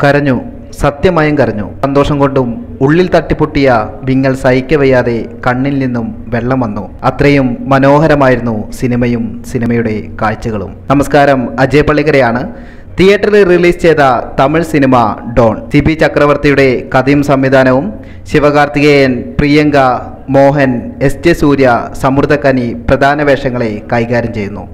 കരഞ്ഞു സത്യമായും കരഞ്ഞു സന്തോഷം കൊണ്ടും ഉള്ളിൽ തട്ടിപ്പൊട്ടിയ വിങ്ങൽ സഹിക്കവയ്യാതെ കണ്ണിൽ നിന്നും വെള്ളം വന്നു അത്രയും മനോഹരമായിരുന്നു സിനിമയും സിനിമയുടെ കാഴ്ചകളും നമസ്കാരം അജയ് പള്ളിക്കരയാണ് തിയേറ്ററിൽ റിലീസ് ചെയ്ത Tamil cinema Don C B ചക്രവർത്തിയുടെ കഥയും സംവിധാനവും ശിവകാർത്തികേയൻ പ്രിയങ്ക മോഹൻ എസ് ജെ സൂര്യ സമൃദ്ധക്കനി പ്രധാന വേഷങ്ങളെ കൈകാര്യം ചെയ്യുന്നു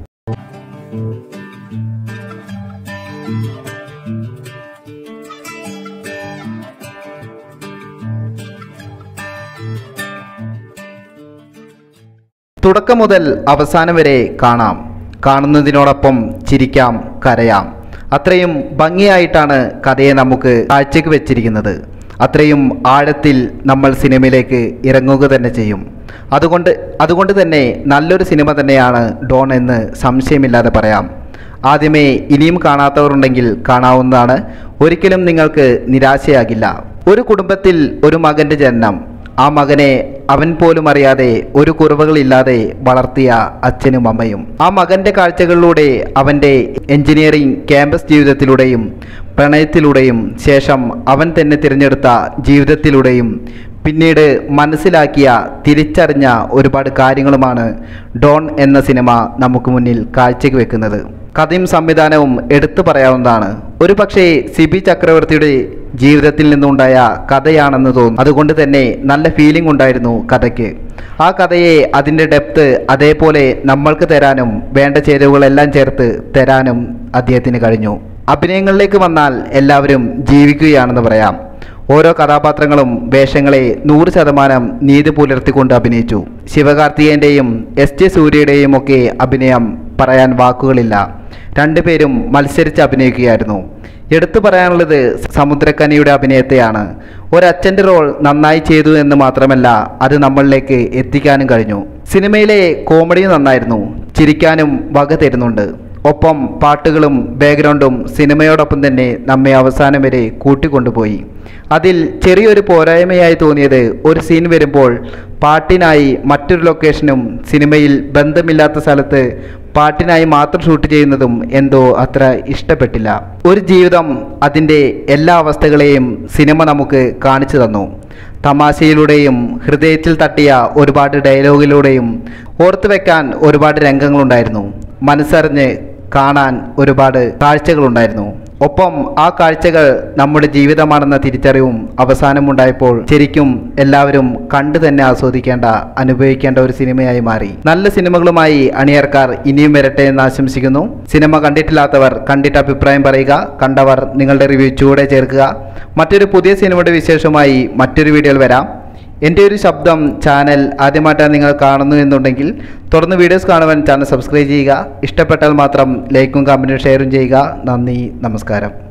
തുടക്കം മുതൽ അവസാനം വരെ കാണാം കാണുന്നതിനോടൊപ്പം ചിരിക്കാം കരയാം അത്രയും ഭംഗിയായിട്ടാണ് കഥയെ നമുക്ക് കാഴ്ചയ്ക്ക് വെച്ചിരിക്കുന്നത് അത്രയും ആഴത്തിൽ നമ്മൾ സിനിമയിലേക്ക് ഇറങ്ങുക തന്നെ ചെയ്യും അതുകൊണ്ട് അതുകൊണ്ട് തന്നെ നല്ലൊരു സിനിമ തന്നെയാണ് ഡോൺ എന്ന് സംശയമില്ലാതെ പറയാം ആദ്യമേ ഇനിയും കാണാത്തവരുണ്ടെങ്കിൽ കാണാവുന്നതാണ് ഒരിക്കലും നിങ്ങൾക്ക് നിരാശയാകില്ല ഒരു കുടുംബത്തിൽ ഒരു മകൻ്റെ ജനനം ആ മകനെ അവൻ പോലും അറിയാതെ ഒരു കുറവുകളില്ലാതെ വളർത്തിയ അച്ഛനും അമ്മയും ആ മകന്റെ കാഴ്ചകളിലൂടെ അവൻ്റെ എഞ്ചിനീയറിംഗ് ക്യാമ്പസ് ജീവിതത്തിലൂടെയും പ്രണയത്തിലൂടെയും ശേഷം അവൻ തന്നെ തിരഞ്ഞെടുത്ത ജീവിതത്തിലൂടെയും പിന്നീട് മനസ്സിലാക്കിയ തിരിച്ചറിഞ്ഞ ഒരുപാട് കാര്യങ്ങളുമാണ് ഡോൺ എന്ന സിനിമ നമുക്ക് മുന്നിൽ കാഴ്ചയ്ക്ക് വെക്കുന്നത് കഥയും സംവിധാനവും എടുത്തു പറയാവുന്നതാണ് ഒരു പക്ഷേ സിബി ചക്രവർത്തിയുടെ ജീവിതത്തിൽ നിന്നുണ്ടായ കഥയാണെന്ന് തോന്നുന്നു അതുകൊണ്ട് തന്നെ നല്ല ഫീലിംഗ് ഉണ്ടായിരുന്നു കഥയ്ക്ക് ആ കഥയെ അതിൻ്റെ ഡെപ്ത് അതേപോലെ നമ്മൾക്ക് തരാനും വേണ്ട ചേരുവകളെല്ലാം ചേർത്ത് തരാനും അദ്ദേഹത്തിന് കഴിഞ്ഞു അഭിനയങ്ങളിലേക്ക് വന്നാൽ എല്ലാവരും ജീവിക്കുകയാണെന്ന് പറയാം ഓരോ കഥാപാത്രങ്ങളും വേഷങ്ങളെ നൂറ് ശതമാനം നീതി പുലർത്തിക്കൊണ്ട് അഭിനയിച്ചു ശിവകാർത്തികേൻ്റെയും എസ് ജെ സൂര്യയുടെയും ഒക്കെ അഭിനയം പറയാൻ വാക്കുകളില്ല രണ്ടുപേരും മത്സരിച്ച് അഭിനയിക്കുകയായിരുന്നു എടുത്തു പറയാനുള്ളത് സമുദ്രക്കനിയുടെ അഭിനയത്തെയാണ് ഒരച്ഛൻ്റെ റോൾ നന്നായി ചെയ്തു എന്ന് മാത്രമല്ല അത് നമ്മളിലേക്ക് എത്തിക്കാനും കഴിഞ്ഞു സിനിമയിലെ കോമഡി നന്നായിരുന്നു ചിരിക്കാനും വക തരുന്നുണ്ട് ഒപ്പം പാട്ടുകളും ബാക്ക്ഗ്രൗണ്ടും സിനിമയോടൊപ്പം തന്നെ നമ്മെ അവസാനം വരെ കൂട്ടിക്കൊണ്ടുപോയി അതിൽ ചെറിയൊരു പോരായ്മയായി തോന്നിയത് ഒരു സീൻ വരുമ്പോൾ പാട്ടിനായി മറ്റൊരു ലൊക്കേഷനും സിനിമയിൽ ബന്ധമില്ലാത്ത സ്ഥലത്ത് പാട്ടിനായി മാത്രം ഷൂട്ട് ചെയ്യുന്നതും എന്തോ അത്ര ഇഷ്ടപ്പെട്ടില്ല ഒരു ജീവിതം അതിൻ്റെ എല്ലാ അവസ്ഥകളെയും സിനിമ നമുക്ക് കാണിച്ചു തന്നു തമാശയിലൂടെയും ഹൃദയത്തിൽ തട്ടിയ ഒരുപാട് ഡയലോഗിലൂടെയും ഓർത്തു വെക്കാൻ ഒരുപാട് രംഗങ്ങളുണ്ടായിരുന്നു മനസ്സറിഞ്ഞ് കാണാൻ ഒരുപാട് കാഴ്ചകളുണ്ടായിരുന്നു ഒപ്പം ആ കാഴ്ചകൾ നമ്മുടെ ജീവിതമാണെന്ന തിരിച്ചറിവും അവസാനമുണ്ടായപ്പോൾ ശരിക്കും എല്ലാവരും കണ്ടു തന്നെ ആസ്വദിക്കേണ്ട അനുഭവിക്കേണ്ട ഒരു സിനിമയായി മാറി നല്ല സിനിമകളുമായി അണിയർക്കാർ ഇനിയും വരട്ടെ എന്ന് ആശംസിക്കുന്നു സിനിമ കണ്ടിട്ടില്ലാത്തവർ കണ്ടിട്ട് അഭിപ്രായം പറയുക കണ്ടവർ നിങ്ങളുടെ റിവ്യൂ ചൂടെ ചേർക്കുക മറ്റൊരു പുതിയ സിനിമയുടെ വിശേഷമായി മറ്റൊരു വീഡിയോയിൽ വരാം എൻ്റെ ഒരു ശബ്ദം ചാനൽ ആദ്യമായിട്ടാണ് നിങ്ങൾ കാണുന്നു എന്നുണ്ടെങ്കിൽ തുടർന്ന് വീഡിയോസ് കാണുവാൻ ചാനൽ സബ്സ്ക്രൈബ് ചെയ്യുക ഇഷ്ടപ്പെട്ടാൽ മാത്രം ലൈക്കും കമൻറ്റും ഷെയറും ചെയ്യുക നന്ദി നമസ്കാരം